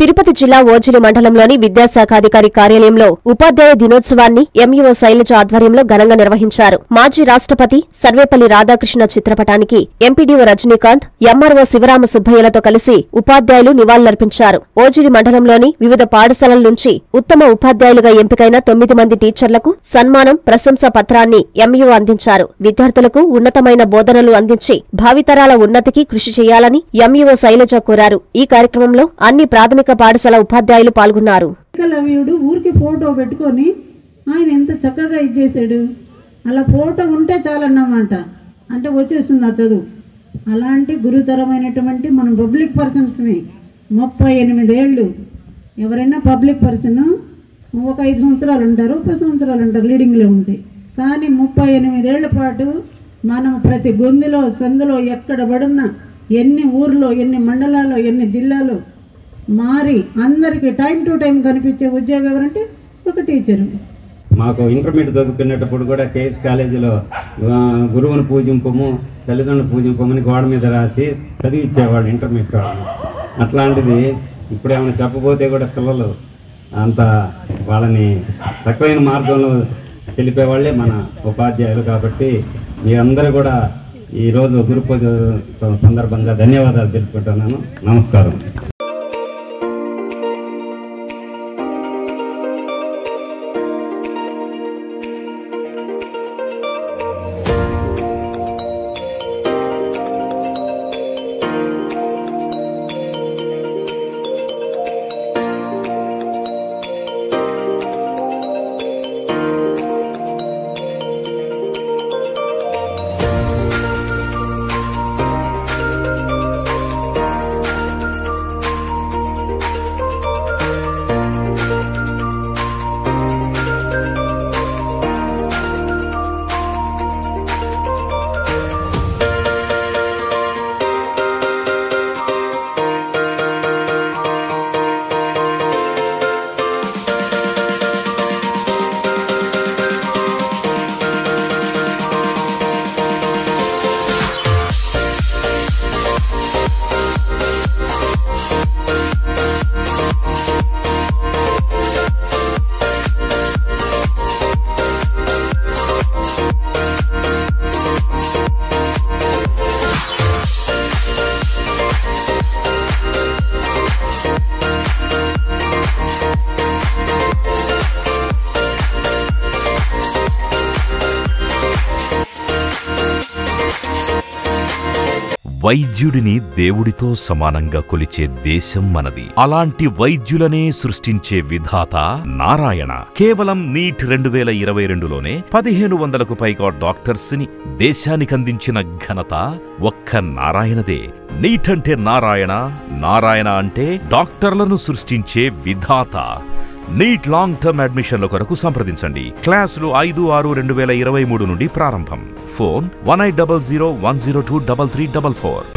తిరుపతి జిల్లా ఓజిలి మండలంలోని విద్యాశాఖ అధికారి కార్యాలయంలో ఉపాధ్యాయ దినోత్సవాన్ని ఎంఈఓ శైలజ ఆధ్వర్యంలో ఘనంగా నిర్వహించారు మాజీ రాష్ట్రపతి సర్వేపల్లి రాధాకృష్ణ చిత్రపటానికి ఎంపీడీఓ రజనీకాంత్ ఎంఆర్ఓ శివరామ సుబ్బయ్యలతో కలిసి ఉపాధ్యాయులు నివాళులర్పించారు ఓజిలి మండలంలోని వివిధ పాఠశాలల నుంచి ఉత్తమ ఉపాధ్యాయులుగా ఎంపికైన తొమ్మిది మంది టీచర్లకు సన్మానం ప్రశంసా పత్రాన్ని ఎంఈఓ అందించారు విద్యార్థులకు ఉన్నతమైన బోధనలు అందించి భావితరాల ఉన్నతికి కృషి చేయాలని ఎంఈఓ శైలజ కోరారు ఈ కార్యక్రమంలో అన్ని ప్రాథమిక పాఠశాల ఉపాధ్యాయులు పాల్గొన్నారు ఏకలవ్యుడు ఊరికి ఫోటో పెట్టుకొని ఆయన ఎంత చక్కగా ఇచ్చేసాడు అలా ఫోటో ఉంటే చాలన్నమాట అంటే వచ్చేస్తుంది ఆ చదువు అలాంటి గురుతరమైనటువంటి మనం పబ్లిక్ పర్సన్స్ని ముప్పై ఎనిమిదేళ్ళు ఎవరైనా పబ్లిక్ పర్సన్ ఒక ఐదు సంవత్సరాలు ఉంటారు పది సంవత్సరాలు ఉంటారు లీడింగ్లో ఉంటే కానీ ముప్పై ఎనిమిదేళ్ల పాటు మనం ప్రతి గొంతులో సందులో ఎక్కడ పడున్నా ఎన్ని ఊర్లో ఎన్ని మండలాల్లో ఎన్ని జిల్లాలో మారి అందరికీ టైం టు టైం కనిపించే ఉద్యోగం ఎవరంటే ఒక టీచరు మాకు ఇంటర్మీడియట్ చదువుకునేటప్పుడు కూడా కేఎస్ కాలేజీలో ఆ, గురువుని పూజింపము తల్లిదండ్రులు పూజింపమని గోడ మీద రాసి చదివించేవాళ్ళు ఇంటర్మీడియట్ వాళ్ళు అట్లాంటిది ఇప్పుడు ఏమైనా చెప్పబోతే కూడా పిల్లలు అంత వాళ్ళని తక్కువైన మార్గంలో తెలిపేవాళ్ళే మన ఉపాధ్యాయులు కాబట్టి మీ అందరూ కూడా ఈరోజు గురు పూజ సందర్భంగా ధన్యవాదాలు తెలుపుకుంటున్నాను నమస్కారం వైద్యుడిని దేవుడితో సమానంగా కొలిచే దేశం మనది అలాంటి వైద్యులనే సృష్టించే విధాత నారాయణ కేవలం నీట్ రెండు వేల ఇరవై రెండులోనే పదిహేను వందలకు పైగా డాక్టర్స్ ని దేశానికందించిన ఘనత ఒక్క నారాయణదే నీట్ అంటే నారాయణ నారాయణ అంటే డాక్టర్లను సృష్టించే విధాత నీట్ లాంగ్ టర్మ్ అడ్మిషన్ల కొరకు సంప్రదించండి క్లాసులు ఐదు ఆరు రెండు వేల ఇరవై మూడు నుండి ప్రారంభం phone one eight double zero one zero two double three double four